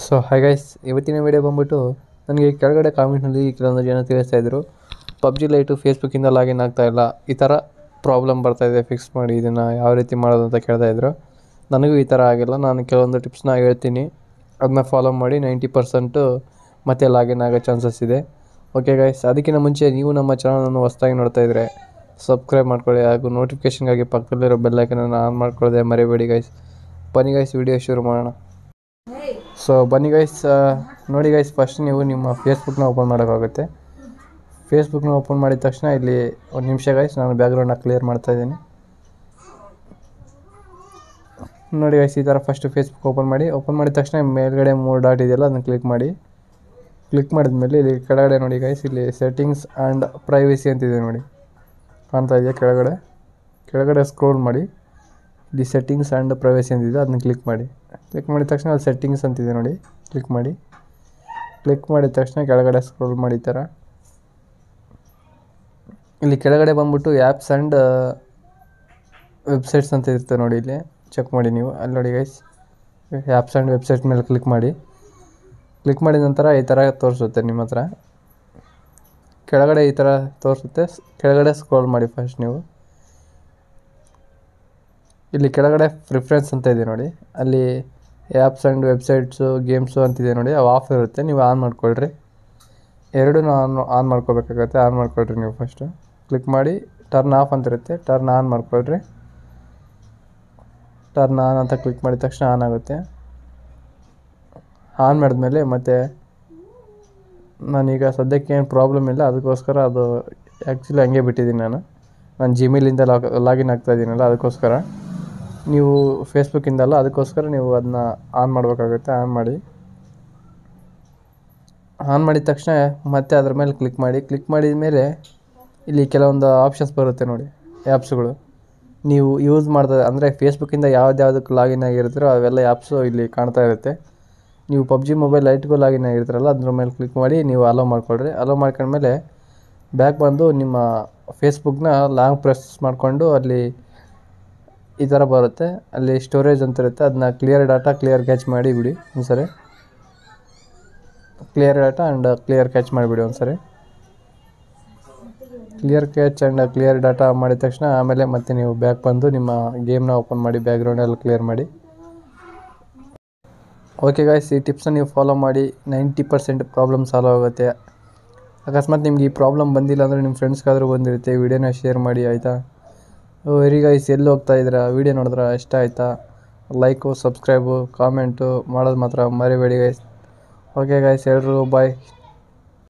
so hi guys ಇವತ್ತಿನ video ಬಂದ್ಬಿಟ್ಟು ನನಗೆ ಕೆಳಗಡೆ ಕಾಮೆಂಟ್ನಲ್ಲಿ ಕೆಲವೊಂದು ಜನ ತಿಳಿಸ್ತಾ ಇದ್ರು ಪಬ್ಜಿ ಲೈಟು ಫೇಸ್ಬುಕ್ಕಿಂದ ಲಾಗಿನ್ ಆಗ್ತಾ ಇಲ್ಲ ಈ ಥರ ಪ್ರಾಬ್ಲಮ್ ಬರ್ತಾ ಇದೆ ಫಿಕ್ಸ್ ಮಾಡಿ ಇದನ್ನು ಯಾವ ರೀತಿ ಮಾಡೋದು ಅಂತ ಕೇಳ್ತಾ ಇದ್ರು ನನಗೂ ಈ ಥರ ಆಗಿಲ್ಲ ನಾನು ಕೆಲವೊಂದು ಟಿಪ್ಸ್ನ ಹೇಳ್ತೀನಿ ಅದನ್ನ ಫಾಲೋ ಮಾಡಿ ನೈಂಟಿ ಪರ್ಸೆಂಟು ಮತ್ತೆ ಲಾಗಿನ್ ಆಗೋ ಚಾನ್ಸಸ್ ಇದೆ ಓಕೆ ಗೈಸ್ ಅದಕ್ಕಿಂತ ಮುಂಚೆ ನೀವು ನಮ್ಮ ಚಾನಲನ್ನು ಹೊಸ್ದಾಗಿ ನೋಡ್ತಾ ಇದ್ದರೆ ಸಬ್ಸ್ಕ್ರೈಬ್ ಮಾಡ್ಕೊಳ್ಳಿ ಹಾಗೂ ನೋಟಿಫಿಕೇಷನ್ಗಾಗಿ ಪಕ್ಕದಲ್ಲಿರೋ ಬೆಲ್ಲೈಕನನ್ನು ಆನ್ ಮಾಡ್ಕೊಳ್ಳದೆ ಮರಿಬೇಡಿ ಗೈಸ್ ಬನ್ನಿ ಗೈಸ್ ವಿಡಿಯೋ ಶುರು ಮಾಡೋಣ ಸೊ ಬನ್ನಿ ಗೈಸ್ ನೋಡಿ ಗೈಸ್ ಫಸ್ಟ್ ನೀವು ನಿಮ್ಮ ಫೇಸ್ಬುಕ್ನ ಓಪನ್ ಮಾಡೋಕ್ಕಾಗುತ್ತೆ ಫೇಸ್ಬುಕ್ನ ಓಪನ್ ಮಾಡಿದ ತಕ್ಷಣ ಇಲ್ಲಿ ಒಂದು ನಿಮಿಷ ಗೈಸ್ ನಾನು ಬ್ಯಾಕ್ಗ್ರೌಂಡ್ನ ಕ್ಲಿಯರ್ ಮಾಡ್ತಾ ಇದ್ದೀನಿ ನೋಡಿ ಗೈಸ್ ಈ ಥರ ಫಸ್ಟ್ ಫೇಸ್ಬುಕ್ ಓಪನ್ ಮಾಡಿ ಓಪನ್ ಮಾಡಿದ ತಕ್ಷಣ ಮೇಲ್ಗಡೆ ಮೂರು ಡಾಟ್ ಇದೆಯಲ್ಲ ಅದನ್ನ ಕ್ಲಿಕ್ ಮಾಡಿ ಕ್ಲಿಕ್ ಮಾಡಿದ್ಮೇಲೆ ಇಲ್ಲಿ ಕೆಳಗಡೆ ನೋಡಿ ಗೈಸ್ ಇಲ್ಲಿ ಸೆಟ್ಟಿಂಗ್ಸ್ ಆ್ಯಂಡ್ ಪ್ರೈವಸಿ ಅಂತಿದೆ ನೋಡಿ ಕಾಣ್ತಾ ಇದೆಯಾ ಕೆಳಗಡೆ ಕೆಳಗಡೆ ಸ್ಕ್ರೋಲ್ ಮಾಡಿ ಇಲ್ಲಿ ಸೆಟ್ಟಿಂಗ್ಸ್ ಆ್ಯಂಡ್ ಪ್ರೈವಸಿ ಅಂತಿದೆ ಅದನ್ನ ಕ್ಲಿಕ್ ಮಾಡಿ ಕ್ಲಿಕ್ ಮಾಡಿದ ತಕ್ಷಣ ಅಲ್ಲಿ ಸೆಟ್ಟಿಂಗ್ಸ್ ಅಂತಿದೆ ನೋಡಿ ಕ್ಲಿಕ್ ಮಾಡಿ ಕ್ಲಿಕ್ ಮಾಡಿದ ತಕ್ಷಣ ಕೆಳಗಡೆ ಸ್ಕ್ರೋಲ್ ಮಾಡಿ ಈ ಥರ ಇಲ್ಲಿ ಕೆಳಗಡೆ ಬಂದ್ಬಿಟ್ಟು ಆ್ಯಪ್ಸ್ ಆ್ಯಂಡ್ ವೆಬ್ಸೈಟ್ಸ್ ಅಂತ ಇರುತ್ತೆ ನೋಡಿ ಇಲ್ಲಿ ಚೆಕ್ ಮಾಡಿ ನೀವು ಅಲ್ಲಿ ನೋಡಿ ಗೈಸ್ ಆ್ಯಪ್ಸ್ ಆ್ಯಂಡ್ ವೆಬ್ಸೈಟ್ ಮೇಲೆ ಕ್ಲಿಕ್ ಮಾಡಿ ಕ್ಲಿಕ್ ಮಾಡಿದ ನಂತರ ಈ ಥರ ತೋರಿಸುತ್ತೆ ನಿಮ್ಮ ಹತ್ರ ಕೆಳಗಡೆ ಈ ಥರ ತೋರಿಸುತ್ತೆ ಸ್- ಕೆಳಗಡೆ ಸ್ಕ್ರೋಲ್ ಮಾಡಿ ಫಸ್ಟ್ ನೀವು ಇಲ್ಲಿ ಕೆಳಗಡೆ ಪ್ರಿಫರೆನ್ಸ್ ಅಂತ ಇದೆ ನೋಡಿ ಅಲ್ಲಿ ಆ್ಯಪ್ಸ್ ಆ್ಯಂಡ್ ವೆಬ್ಸೈಟ್ಸು ಗೇಮ್ಸು ಅಂತಿದೆ ನೋಡಿ ಅವು ಆಫ್ ಇರುತ್ತೆ ನೀವು ಆನ್ ಮಾಡ್ಕೊಳ್ರಿ ಎರಡೂ ಆನ್ ಆನ್ ಮಾಡ್ಕೋಬೇಕಾಗತ್ತೆ ಆನ್ ಮಾಡ್ಕೊಳ್ರಿ ನೀವು ಫಸ್ಟು ಕ್ಲಿಕ್ ಮಾಡಿ ಟರ್ನ್ ಆಫ್ ಅಂತ ಇರುತ್ತೆ ಟರ್ನ್ ಆನ್ ಮಾಡ್ಕೊಳ್ರಿ ಟರ್ನ್ ಆನ್ ಅಂತ ಕ್ಲಿಕ್ ಮಾಡಿದ ತಕ್ಷಣ ಆನ್ ಆಗುತ್ತೆ ಆನ್ ಮಾಡಿದ್ಮೇಲೆ ಮತ್ತೆ ನಾನೀಗ ಸದ್ಯಕ್ಕೆ ಏನು ಪ್ರಾಬ್ಲಮ್ ಇಲ್ಲ ಅದಕ್ಕೋಸ್ಕರ ಅದು ಆ್ಯಕ್ಚುಲಿ ಹಂಗೆ ಬಿಟ್ಟಿದ್ದೀನಿ ನಾನು ನಾನು ಜಿಮೇಲಿಂದ ಲಾಗ್ ಲಾಗಿನ್ ಆಗ್ತಾ ಇದ್ದೀನಲ್ಲ ಅದಕ್ಕೋಸ್ಕರ ನೀವು ಫೇಸ್ಬುಕ್ಕಿಂದಲ್ಲ ಅದಕ್ಕೋಸ್ಕರ ನೀವು ಅದನ್ನ ಆನ್ ಮಾಡಬೇಕಾಗುತ್ತೆ ಆನ್ ಮಾಡಿ ಆನ್ ಮಾಡಿದ ತಕ್ಷಣ ಮತ್ತೆ ಅದ್ರ ಮೇಲೆ ಕ್ಲಿಕ್ ಮಾಡಿ ಕ್ಲಿಕ್ ಮಾಡಿದ ಮೇಲೆ ಇಲ್ಲಿ ಕೆಲವೊಂದು ಆಪ್ಷನ್ಸ್ ಬರುತ್ತೆ ನೋಡಿ ಆ್ಯಪ್ಸ್ಗಳು ನೀವು ಯೂಸ್ ಮಾಡ್ತಾ ಅಂದರೆ ಫೇಸ್ಬುಕ್ಕಿಂದ ಯಾವ್ದ್ಯಾವ್ದಕ್ಕೆ ಲಾಗಿನ್ ಆಗಿರ್ತೀರೋ ಅವೆಲ್ಲ ಆ್ಯಪ್ಸು ಇಲ್ಲಿ ಕಾಣ್ತಾ ಇರುತ್ತೆ ನೀವು ಪಬ್ಜಿ ಮೊಬೈಲ್ ಲೈಟ್ಗೂ ಲಾಗಿನ್ ಆಗಿರ್ತಾರಲ್ಲ ಅದ್ರ ಮೇಲೆ ಕ್ಲಿಕ್ ಮಾಡಿ ನೀವು ಅಲೋ ಮಾಡ್ಕೊಳ್ರಿ ಅಲೋ ಮಾಡ್ಕೊಂಡ್ಮೇಲೆ ಬ್ಯಾಕ್ ಬಂದು ನಿಮ್ಮ ಫೇಸ್ಬುಕ್ನ ಲಾಂಗ್ ಪ್ರೆಸ್ ಮಾಡಿಕೊಂಡು ಅಲ್ಲಿ ಈ ಥರ ಬರುತ್ತೆ ಅಲ್ಲಿ ಸ್ಟೋರೇಜ್ ಅಂತ ಇರುತ್ತೆ ಅದನ್ನ ಕ್ಲಿಯರ್ ಡಾಟಾ ಕ್ಲಿಯರ್ ಕ್ಯಾಚ್ ಮಾಡಿ ಬಿಡಿ ಒಂದ್ಸರಿ clear data and clear cache ಮಾಡಿಬಿಡಿ ಒಂದ್ಸರಿ clear cache and clear data ಮಾಡಿದ ತಕ್ಷಣ ಆಮೇಲೆ ಮತ್ತೆ ನೀವು ಬ್ಯಾಕ್ ಬಂದು ನಿಮ್ಮ ಗೇಮ್ನ ಓಪನ್ ಮಾಡಿ ಬ್ಯಾಕ್ಗ್ರೌಂಡ್ ಎಲ್ಲ ಕ್ಲಿಯರ್ ಮಾಡಿ ಓಕೆ ಗಾಯ್ಸ್ ಈ ಟಿಪ್ಸ್ನ ನೀವು ಫಾಲೋ ಮಾಡಿ ನೈಂಟಿ ಪರ್ಸೆಂಟ್ ಪ್ರಾಬ್ಲಮ್ ಸಾಲ್ವ್ ಆಗುತ್ತೆ ಅಕಸ್ಮಾತ್ ನಿಮ್ಗೆ ಈ ಪ್ರಾಬ್ಲಮ್ ಬಂದಿಲ್ಲ ಅಂದರೆ ನಿಮ್ಮ ಫ್ರೆಂಡ್ಸ್ಗಾದರೂ ಬಂದಿರುತ್ತೆ ವಿಡಿಯೋನ ಶೇರ್ ಮಾಡಿ ಆಯಿತಾ ವೆರಿ ಗೈಸ್ ಎಲ್ಲಿ ಹೋಗ್ತಾ ಇದ್ದೀರಾ ವಿಡಿಯೋ ನೋಡಿದ್ರೆ ಇಷ್ಟ ಆಯಿತಾ ಲೈಕು ಸಬ್ಸ್ಕ್ರೈಬು ಕಾಮೆಂಟು ಮಾಡೋದು ಮಾತ್ರ ಮರಿಬೇಡಿ ಗೈಸ್ ಓಕೆ ಗೈಸ್ ಎಲ್ರಿಗೂ ಬಾಯ್